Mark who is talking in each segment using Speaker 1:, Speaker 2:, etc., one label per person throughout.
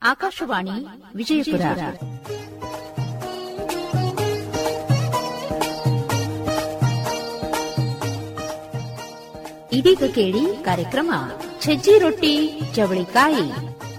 Speaker 1: ಆಕಾಶವಾಣಿ ವಿಜಯಪುರ ಇದೀಗ ಕೇಳಿ ಕಾರ್ಯಕ್ರಮ ಸಜ್ಜಿ ರೊಟ್ಟಿ ಚವಳಿಕಾಯಿ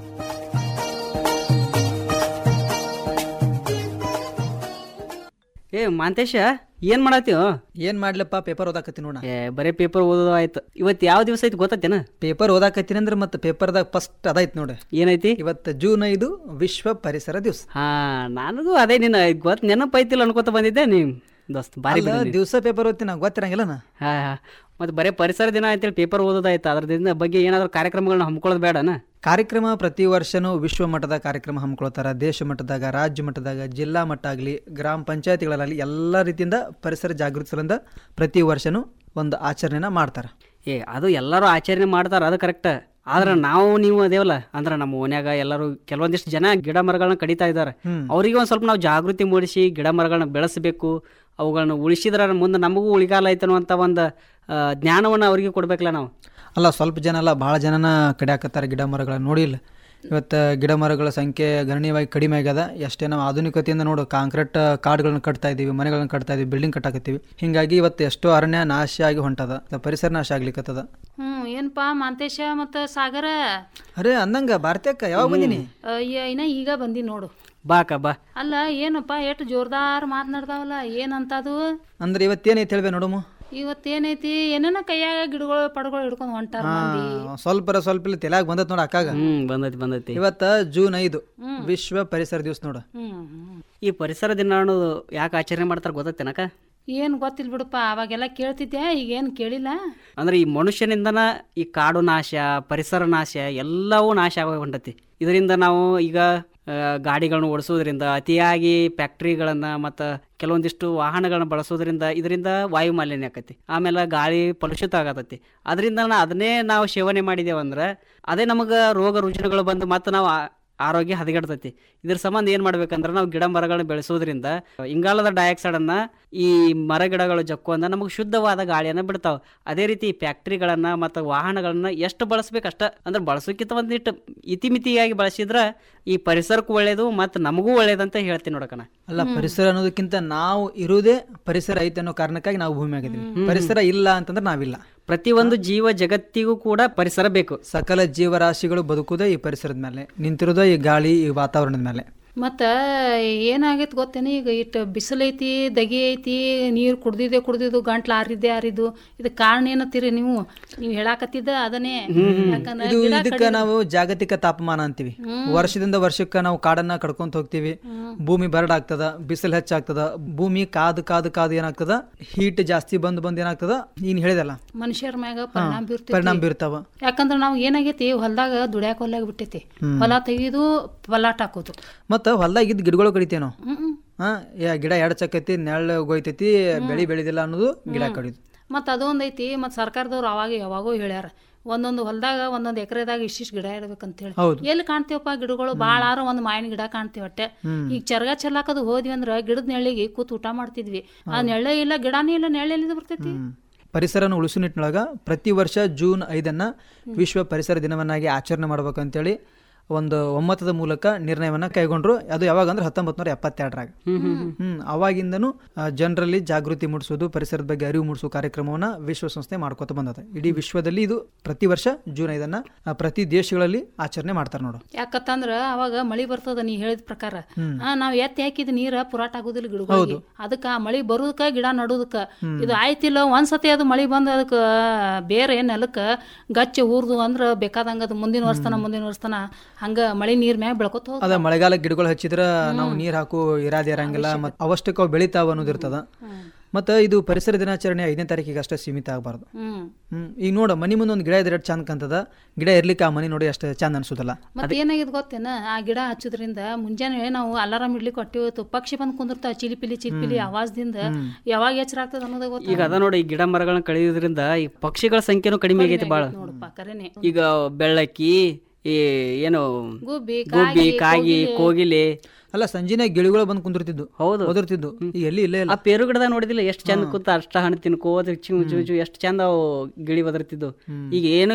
Speaker 2: ಏ ಮಾಂತೇಶ ಏನ್ ಮಾಡತ್ತೀವ
Speaker 3: ಏನ್ ಮಾಡ್ಲಪ್ಪ ಪೇಪರ್ ಓದಾಕತ್ತೀನಿ ನೋಡ
Speaker 2: ಏ ಬರೇ ಪೇಪರ್ ಓದೋದು ಆಯ್ತು ಇವತ್ತು ಯಾವ ದಿವಸ ಐತಿ ಗೊತ್ತೇನ
Speaker 3: ಪೇಪರ್ ಓದಾಕತ್ತೀನಿ ಅಂದ್ರೆ ಮತ್ತೆ ಪೇಪರ್ದಾಗ ಫಸ್ಟ್ ಅದೈತ್ ನೋಡಿ
Speaker 2: ಏನೈತಿ
Speaker 3: ಇವತ್ತು ಜೂನ್ ಐದು ವಿಶ್ವ ಪರಿಸರ ದಿವಸ
Speaker 2: ಹಾ ನನಗೂ ಅದೇ ನಿನ್ನ ಗೊತ್ತ ನೆನಪೈತಿಲ್ಲ ಅನ್ಕೋತ ಬಂದಿದ್ದೆ ನೀ ದೋಸ್ತ್ ಬಾರಿ
Speaker 3: ಅಲ್ಲ
Speaker 2: ಬಿಡು ನೀ.
Speaker 3: ದಿವಸ ಪೇಪರ್ ಓದ್ತೀನಿ ನಂಗೆ ಗೊತ್ತಿರಂಗಿಲ್ಲನ
Speaker 2: ಹಾ ಹಾ ಮತ್ತೆ ಬರೇ ಪರಿಸರ ದಿನ ಅಂತೇಳಿ ಪೇಪರ್ ಓದೋದಾಯ್ತು ಅದ್ರದಿಂದ ಬಗ್ಗೆ ಏನಾದ್ರು ಕಾರ್ಯಕ್ರಮಗಳನ್ನ ಹಮ್ಕೊಳ್ಳೋದು ಬೇಡನ
Speaker 3: ಕಾರ್ಯಕ್ರಮ ಪ್ರತಿ ವರ್ಷನೂ ವಿಶ್ವ ಮಟ್ಟದ ಕಾರ್ಯಕ್ರಮ ಹಮ್ಮಿಕೊಳ್ತಾರ ದೇಶ ಮಟ್ಟದಾಗ ರಾಜ್ಯ ಮಟ್ಟದಾಗ ಜಿಲ್ಲಾ ಮಟ್ಟ ಆಗಲಿ ಗ್ರಾಮ ಪಂಚಾಯತಿಗಳಲ್ಲಿ ಎಲ್ಲ ರೀತಿಯಿಂದ ಪರಿಸರ ಜಾಗೃತಿ ಸಲಿಂದ ಪ್ರತಿ ವರ್ಷನೂ ಒಂದು ಆಚರಣೆನ ಮಾಡ್ತಾರೆ
Speaker 2: ಏ ಅದು ಎಲ್ಲರೂ ಆಚರಣೆ ಮಾಡ್ತಾರ ಅದು ಕರೆಕ್ಟ್ ಆದ್ರೆ ನಾವು ನೀವು ಅದೇವಲ್ಲ ಅಂದ್ರೆ ನಮ್ಮ ಓನ್ಯಾಗ ಎಲ್ಲರೂ ಕೆಲವೊಂದಿಷ್ಟು ಜನ ಗಿಡ ಮರಗಳನ್ನ ಕಡಿತಾ ಇದ್ದಾರೆ ಅವ್ರಿಗೆ ಒಂದು ಸ್ವಲ್ಪ ನಾವು ಜಾಗೃತಿ ಮೂಡಿಸಿ ಗಿಡ ಮರಗಳನ್ನ ಬೆಳೆಸಬೇಕು ಅವುಗಳನ್ನ ಉಳಿಸಿದ್ರ ಮುಂದೆ ನಮಗೂ ಉಳಿಗಾಲ ಐತೆ ಅನ್ನುವಂಥ ಒಂದು ಆ, ಜ್ಞಾನವನ್ನ ಅವ್ರಿಗೆ ಕೊಡ್ಬೇಕಲ್ಲ ನಾವು
Speaker 3: ಅಲ್ಲ ಸ್ವಲ್ಪ ಜನ ಅಲ್ಲ ಭಾಳ ಜನನ ಕಡಿಯಾಕತ್ತಾರ ಗಿಡ ಮರಗಳನ್ನ ನೋಡಿಲ್ಲ ಇವತ್ತು ಗಿಡ ಮರಗಳ ಸಂಖ್ಯೆ ಗಣನೀಯವಾಗಿ ಕಡಿಮೆ ಆಗ್ಯದ ಎಷ್ಟೇ ನಾವು ಆಧುನಿಕತೆಯಿಂದ ನೋಡು ಕಾಂಕ್ರೀಟ್ ಕಾಡುಗಳನ್ನ ಕಟ್ತಾ ಇದೀವಿ ಮನೆಗಳನ್ನ ಕಟ್ತಾ ಇದೀವಿ ಬಿಲ್ಡಿಂಗ್ ಕಟ್ಟಾಕತ್ತೀವಿ ಹಿಂಗಾಗಿ ಇವತ್ತು ಎಷ್ಟೋ ಅರಣ್ಯ ನಾಶ ಆಗಿ ಹೊಂಟದ ತ- ಪರಿಸರ ನಾಶ ಆಗ್ಲಿಕ್ಕತ್ತದ
Speaker 4: ಹ್ಮ್ ಏನಪ್ಪಾ ಮಾಂತೇಶ ಮತ್ತ ಸಾಗರ
Speaker 3: ಅರೆ ಅಂದಂಗ ಭಾರತಕ್ಕ ಯಾವಾಗ ಬಂದಿನಿ
Speaker 4: ಅಯ್ಯ ಇನ್ನ ಈಗ ಬಂದಿ ನೋಡು
Speaker 2: ಬಾಕ ಬಾ
Speaker 4: ಅಲ್ಲ ಏನಪ್ಪ ಎಷ್ಟು ಜೋರ್ದಾರ್ ಮಾತನಾಡ್ದಾವಲ್ಲ ಏನಂತದು
Speaker 3: ಅಂದ್ರೆ ಇವತ್ತೇನೈತೆ ಹೇಳ್ಬೇ ನೋಡಮು
Speaker 4: ಇವತ್ತೇನೈತಿ ಏನೇನ ಕೈಯಾಗ ಗಿಡಗಳು ಪಡಗಳು ಹಿಡ್ಕೊಂಡ್ ಹೊಂಟಾರ ಮಂದಿ
Speaker 3: ಸ್ವಲ್ಪ ಸ್ವಲ್ಪ ಇಲ್ಲಿ ತಲೆಯಾಗ ಬಂದತ್ ನೋಡ ಅಕ್ಕಾಗ
Speaker 2: ಹ್ಮ್ ಬಂದೈತಿ ಬಂದೈತಿ
Speaker 3: ಇವತ್ತ ಜೂನ್ ಐದು ವಿಶ್ವ ಪರಿಸರ ದಿವಸ ನೋಡು
Speaker 4: ಹ್ಮ್ ಹ್ಮ್.
Speaker 2: ಈ ಪರಿಸರ ದಿನ ಅನ್ನೋದು ಯಾಕೆ ಆಚರಣೆ ಮಾಡ್ತಾರೆ ಗೊತ್ತೇನಕ
Speaker 4: ಏನ್ ಗೊತ್ತಿಲ್ಲ ಬಿಡಪ್ಪ ಅವಾಗೆಲ್ಲ ಕೇಳ್ತಿದ್ದೆ ಈಗ ಏನ್ ಕೇಳಿಲ್ಲ
Speaker 2: ಅಂದ್ರೆ ಈ ಮನುಷ್ಯನಿಂದನ ಈ ಕಾಡು ನಾಶ ಪರಿಸರ ನಾಶ ಎಲ್ಲವೂ ನಾಶ ಆಗಿ ಹೊಂಟತಿ ಇದರಿಂದ ನಾವು ಈಗ ಆ, ಗಾಡಿಗಳನ್ನ ಓಡಿಸೋದ್ರಿಂದ ಅತಿಯಾಗಿ ಫ್ಯಾಕ್ಟ್ರಿಗಳನ್ನ ಮತ್ತು ಕೆಲವೊಂದಿಷ್ಟು ವಾಹನಗಳನ್ನ ಬಳಸೋದ್ರಿಂದ ಇದರಿಂದ ವಾಯು ಮಾಲಿನ್ಯ ಆಕತಿ ಆಮೇಲೆ ಗಾಳಿ ಕಲುಷಿತ ಆಗತೈತಿ ಅದರಿಂದ ಅದನ್ನೇ ನಾವು ಸೇವನೆ ಮಾಡಿದೇವಂದ್ರೆ ಅದೇ ನಮಗೆ ರೋಗ ರುಜಿನಗಳು ಬಂದು ಮತ್ತು ನಾವು ಆ- ಆರೋಗ್ಯ ಹದಗೆಡ್ತೈತಿ ಇದ್ರ ಸಂಬಂಧ ಏನು ಮಾಡ್ಬೇಕಂದ್ರೆ ನಾವು ಗಿಡ ಮರಗಳನ್ನ ಬೆಳೆಸೋದ್ರಿಂದ ಇಂಗಾಲದ ಡೈಆಕ್ಸೈಡನ್ನು ಈ ಮರ ಗಿಡಗಳು ಜಕ್ಕೊಂದ ನಮಗೆ ಶುದ್ಧವಾದ ಗಾಳಿಯನ್ನು ಬಿಡ್ತಾವೆ ಅದೇ ರೀತಿ ಫ್ಯಾಕ್ಟ್ರಿಗಳನ್ನು ಮತ್ತು ವಾಹನಗಳನ್ನ ಎಷ್ಟು ಬಳಸ್ಬೇಕು ಅಷ್ಟ ಅಂದ್ರೆ ಬಳಸೋಕ್ಕಿಂತ ಒಂದಿಟ್ಟು ಇತಿಮಿತಿಯಾಗಿ ಬಳಸಿದ್ರೆ ಈ ಪರಿಸರಕ್ಕೂ ಒಳ್ಳೇದು ಮತ್ತು ನಮಗೂ ಒಳ್ಳೇದಂತ ಹೇಳ್ತೀನಿ ನೋಡಕನ
Speaker 3: ಅಲ್ಲ ಪರಿಸರ ಅನ್ನೋದಕ್ಕಿಂತ ನಾವು ಇರುವುದೇ ಪರಿಸರ ಐತೆ ಅನ್ನೋ ಕಾರಣಕ್ಕಾಗಿ ನಾವು ಭೂಮಿ ಆಗಿದ್ದೀವಿ ಪರಿಸರ ಇಲ್ಲ ಅಂತಂದ್ರೆ ನಾವಿಲ್ಲ
Speaker 2: ಪ್ರತಿಯೊಂದು ಜೀವ ಜಗತ್ತಿಗೂ ಕೂಡ ಪರಿಸರ ಬೇಕು
Speaker 3: ಸಕಲ ಜೀವರಾಶಿಗಳು ಬದುಕುವುದೇ ಈ ಪರಿಸರದ ಮೇಲೆ ನಿಂತಿರೋದೇ ಈ ಗಾಳಿ ಈ ವಾತಾವರಣದ ಮೇಲೆ
Speaker 4: ಮತ್ತ ಏನಾಗೈತಿ ಗೊತ್ತೇನೆ ಈಗ ಇಟ್ಟು ಬಿಸಿಲೈತಿ ದಗಿ ಐತಿ ನೀರು ಕುಡ್ದಿದೆ ಕುಡ್ದಿದ್ದು ಗಂಟ್ಲು ಆರಿದ್ದೆ ಆರಿದ್ದು ಇದಕ್ಕೆ ಕಾರಣ ಏನತ್ತೀರಿ ನೀವು ನೀವು ಹೇಳಾಕತ್ತಿದ್ದ ಅದನ್ನೇ ಯಾಕಂದ್ರೆ
Speaker 3: ಇದು
Speaker 4: ಗಿಡ
Speaker 3: ಇದಕ್ಕ ನಾವು ಜಾಗತಿಕ ತಾಪಮಾನ ಅಂತೀವಿ ವರ್ಷದಿಂದ ವರ್ಷಕ್ಕ ನಾವು ಕಾಡನ್ನ ಕಡ್ಕೊಂತ ಹೋಗ್ತೀವಿ ಭೂಮಿ ಬರಡಾಗ್ತದ ಬಿಸಿಲು ಹೆಚ್ಚಾಗ್ತದ ಭೂಮಿ ಕಾದು ಕಾದು ಕಾದು ಏನಾಗ್ತದ ಹೀಟ್ ಜಾಸ್ತಿ ಬಂದು ಬಂದು ಏನಾಗ್ತದ ನೀನ್ ಹೇಳಿದಲ್ಲ
Speaker 4: ಮನುಷ್ಯರ ಮ್ಯಾಗ ಪರಿಣಾಮ ಬೀರ್ತೈತಿ
Speaker 3: ಪರಿಣಾಮ ಬೀರ್ತಾವ
Speaker 4: ಯಾಕಂದ್ರೆ ನಾವು ಏನಾಗೈತಿ ಹೊಲದಾಗ ದುಡ್ಯಾಕ ಹೊಲ್ದಾಗ ಬಿಟ್ಟೈತಿ ಹೊಲ ತೆಗಿದು ಪಲಾಟ್ ಹಾಕೋದು
Speaker 3: ಮತ್ತ ಹೊಲ್ದಾಗ ಇದ್ದ ಗಿಡಗಳು ಕಡಿತೇವ್ ನಾವು
Speaker 4: ಹ್ಮ್
Speaker 3: ಹಾ ಯಾ ಗಿಡ ಎಡಚಕೈತಿ ನೆಳ್ಳು ಹೋಯ್ತೈತಿ ಬೆಳಿ ಬೆಳಿದಿಲ್ಲ ಅನ್ನೋದು ಗಿಡ ಕಡಿದು
Speaker 4: ಮತ್ತು ಅದೊಂದೈತಿ ಮತ್ತು ಸರ್ಕಾರದವ್ರು ಅವಾಗ ಯಾವಾಗೋ ಹೇಳ್ಯಾರ ಒಂದೊಂದು ಹೊಲದಾಗ ಒಂದೊಂದು ಎಕರೆದಾಗ ಇಷ್ಟಿಷ್ಟು ಗಿಡ ಇಡ್ಬೇಕಂತೇಳಿ
Speaker 3: ಹೌದು.
Speaker 4: ಎಲ್ಲಿ ಕಾಣ್ತೀವಪ್ಪ ಗಿಡಗಳು ಭಾಳ ಆರ ಒಂದು ಮಾವಿನ ಗಿಡ ಕಾಣ್ತೀವಿ ಅಟ್ಟೆ ಈಗ ಚರ್ಗ ಚೆಲ್ಲಾಕದು ಹೋದ್ವಿ ಅಂದ್ರೆ ಗಿಡದ ನೆಳ್ಳಿಗೆ ಕೂತ್ ಊಟ ಮಾಡ್ತಿದ್ವಿ ಆ ನೆಳ್ಳೆ ಇಲ್ಲ ಗಿಡನೇ ಇಲ್ಲ ನೆಳ್ಳೆಲ್ಲಿಂದ ಬರ್ತೈತಿ
Speaker 3: ಹ್ಮ್. ಪರಿಸರನ ಉಳಿಸು ನಿಟ್ಟಿನೊಳಗ ಪ್ರತಿ ವರ್ಷ ಜೂನ್ ಐದನ್ನ ವಿಶ್ವ ಪರಿಸರ ದಿನವನ್ನಾಗಿ ಆಚರಣೆ ಮಾಡ್ಬೇಕಂತೇಳಿ ಒಂದು ಒಮ್ಮತದ ಮೂಲಕ ನಿರ್ಣಯವನ್ನ ಕೈಗೊಂಡ್ರು ಅದು ಯಾವಾಗ ಅಂದ್ರೆ ಹತ್ತೊಂಬತ್ತು ನೂರ ಎಪ್ಪತ್ತೆರಡರಾಗ ಹ್ಮ್ ಅವಾಗಿಂದನು ಜನರಲ್ಲಿ ಜಾಗೃತಿ ಮೂಡಿಸೋದು ಪರಿಸರದ ಬಗ್ಗೆ ಅರಿವು ಮೂಡಿಸೋ ಕಾರ್ಯಕ್ರಮವನ್ನ ವಿಶ್ವಸಂಸ್ಥೆ ಮಾಡ್ಕೊತ ಬಂದದ ಇಡೀ ವಿಶ್ವದಲ್ಲಿ ಇದು ಪ್ರತಿ ವರ್ಷ ಜೂನ್ ಐದನ್ನ ಆ, ಪ್ರತಿ ದೇಶಗಳಲ್ಲಿ ಆಚರಣೆ ಮಾಡ್ತಾರೆ ನೋಡು
Speaker 4: ಯಾಕತ್ತಂದ್ರ ಅವಾಗ ಮಳಿ ಬರ್ತದ ನೀ ಹೇಳಿದ ಪ್ರಕಾರ ಆ, ನಾವ್ ಎತ್ತಿ ಹಾಕಿದ ನೀರ ಪುರಾಟ ಆಗುದಿಲ್ಲ ಗಿಡಗಳಿಗೆ ಅದಕ್ಕ ಆ ಮಳಿ ಬರುದಕ್ಕ ಗಿಡ ನಡುದಕ್ಕ ಇದು ಆಯ್ತಿಲ್ಲ ಒಂದ್ಸತಿ ಅದು ಮಳಿ ಬಂದ ಅದಕ್ಕ ಬೇರೆ ನೆಲಕ್ಕ ಗಚ್ಚ ಊರ್ದು ಅಂದ್ರ ಬೇಕಾದಂಗ ಅದು ಮುಂದಿನ ವರ್ಷತನ ಮುಂದಿನ ವರ್ಷತನ ಹಂಗ ಮಳಿ ನೀರ್ ಮ್ಯಾಗ ಬೆಳ್ಕೊತ ಹೋಗ್
Speaker 3: ಅದ ಮಳೆಗಾಲ ಗಿಡಗಳು ಹಚ್ಚಿದ್ರ ನಾವು ನೀರ್ ಹಾಕು ಇರಾದೆ ಇರಂಗಿಲ್ಲ ಮತ್ ಅವಷ್ಟಕ್ಕೆ ಅವು ಬೆಳಿತಾವ ಅನ್ನೋದಿರ್ತದ ಮತ್ತ ಇದು ಪರಿಸರ ದಿನಾಚರಣೆ ಐದನೇ ತಾರೀಕಿಗೆ ಅಷ್ಟೇ ಸೀಮಿತ ಆಗಬಾರ್ದು
Speaker 4: ಹ್ಮ್
Speaker 3: ಹ್ಮ್ ಈಗ ನೋಡ ಮನಿ ಮುಂದೆ ಒಂದು ಗಿಡ ಇದ್ರೆ ಎಷ್ಟು ಚಂದ ಕಾಣ್ತದ ಗಿಡ ಇರ್ಲಿಕ್ಕೆ ಆ ಮನಿ ನೋಡಿ ಅಷ್ಟು ಚಂದ ಅನ್ಸುದಲ್ಲ
Speaker 4: ಮತ್ತೆ ಏನಾಗಿದೆ ಗೊತ್ತೇನ ಆ ಗಿಡ ಹಚ್ಚೋದ್ರಿಂದ ಮುಂಜಾನೆ ನಾವು ಅಲಾರಾಮ್ ಇಡ್ಲಿಕ್ಕೆ ಹೊಟ್ಟಿವತ್ತು ಪಕ್ಷಿ ಬಂದ್ ಕುಂದಿರ್ತಾವ ಚಿಲಿಪಿಲಿ ಚಿಲಿಪಿಲಿ ಆವಾಜದಿಂದ ಯಾವಾಗ ಎಚ್ಚರ ಆಗ್ತದ ಅನ್ನೋದೇ ಗೊತ್ತ
Speaker 2: ಈಗ ಅದ ನೋಡಿ ಈ ಗಿಡ ಮರಗಳನ್ನ ಕಡಿಯೋದ್ರಿಂದ ಈ ಪಕ್ಷಿಗಳ ಸಂಖ್ಯೆನೂ ಕಡಿಮೆ ಆಗೈತಿ ಭಾಳ
Speaker 4: ನೋಡಪ್ಪ ಕರೆನೆ
Speaker 2: ಈಗ ಬೆಳ್ಳಕ್ಕಿ ಈ ಏನು
Speaker 4: ಗುಬ್ಬಿ
Speaker 2: ಗುಬ್ಬಿ ಕಾಗಿ ಕೋಗಿಲೆ
Speaker 3: ಅಲ್ಲ ಸಂಜಿನ ಗಿಳಿಗಳು ಬಂದು ಕುಂದಿರ್ತಿದ್ದು
Speaker 2: ಹೌದು
Speaker 3: ಒದರ್ತಿದ್ದು ಈಗ ಎಲ್ಲಿ ಇಲ್ಲೇ ಇಲ್ಲ
Speaker 2: ಆ ಪೇರು ಗಿಡದಾಗ ನೋಡಿದಿಲ್ಲ ಎಷ್ಟು ಚಂದ ಕೂತ ಅಷ್ಟ ಹಣ್ಣು ತಿನ್ಕೋತ ಚಿವು ಚಿವು ಚಿವು ಎಷ್ಟು ಚಂದ ಅವು ಗಿಳಿ ಒದರ್ತಿದ್ದು ಈಗ ಏನು